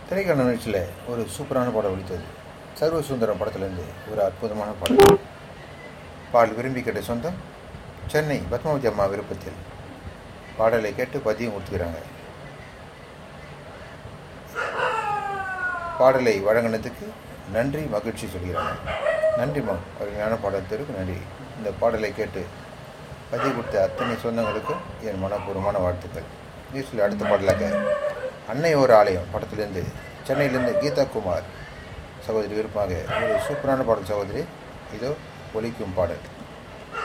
திரைக்கான நிகழ்ச்சியில் ஒரு சூப்பரான பாடம் ஒழித்தது சர்வ சுந்தரம் படத்துலேருந்து ஒரு அற்புதமான பாடல் பாடல் விரும்பி கேட்ட சொந்தம் சென்னை பத்மாவதி அம்மா விருப்பத்தில் பாடலை கேட்டு பதியம் கொடுத்துக்கிறாங்க பாடலை வழங்கினதுக்கு நன்றி மகிழ்ச்சி சொல்கிறாங்க நன்றிம்மா அருமையான பாடத்திற்கு நன்றி இந்த பாடலை கேட்டு பதிவு கொடுத்த அத்தனை சொந்தங்களுக்கும் என் மனப்பூர்வமான வாழ்த்துக்கள் நியூஸில் அடுத்த பாடலாக அன்னை ஒரு ஆலயம் படத்திலிருந்து சென்னையிலிருந்து கீதா குமார் சகோதரி விருப்பமாக ஒரு சூப்பரான பாடல் சகோதரி இதோ ஒலிக்கும் பாடல்